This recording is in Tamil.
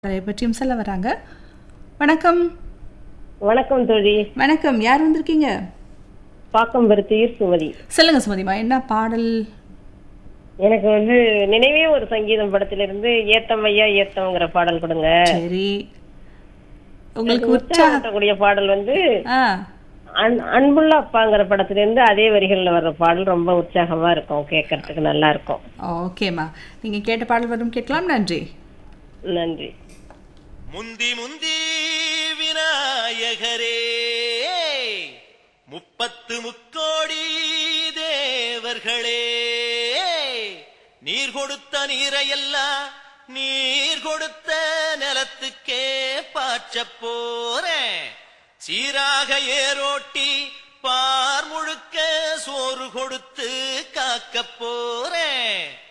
அதை பற்றியும் சொல்ல வராங்க வணக்கம் வணக்கம் தோழி வணக்கம் யார் வந்திருக்கீங்க பாக்கம் பருத்தியூர் சுமதி சொல்லுங்க சுமதிமா என்ன பாடல் எனக்கு வந்து நினைவே ஒரு சங்கீதம் படத்திலிருந்து ஏத்தம் ஐயா ஏத்தம்ங்கிற பாடல் கொடுங்க சரி உங்களுக்கு உற்சாக உற்சாகக்கூடிய பாடல் வந்து ஆ அன்- அன்புள்ள அப்பாங்கிற படத்திலிருந்து அதே வரிகள்ல வர்ற பாடல் ரொம்ப உற்சாகமா இருக்கும் கேட்கறதுக்கு நல்லா இருக்கும் ஓகேம்மா நீங்க கேட்ட பாடல் வரும் கேட்கலாம் நன்றி நன்றி முந்தி முந்தி விநாயகரே முப்பத்து முக்கோடி தேவர்களே நீர் கொடுத்த நீரையெல்லாம் நீர் கொடுத்த நிலத்துக்கே பாய்ச்சப் போறேன் சீராக ஏரோட்டி பார் முழுக்க சோறு கொடுத்து காக்கப் போறேன்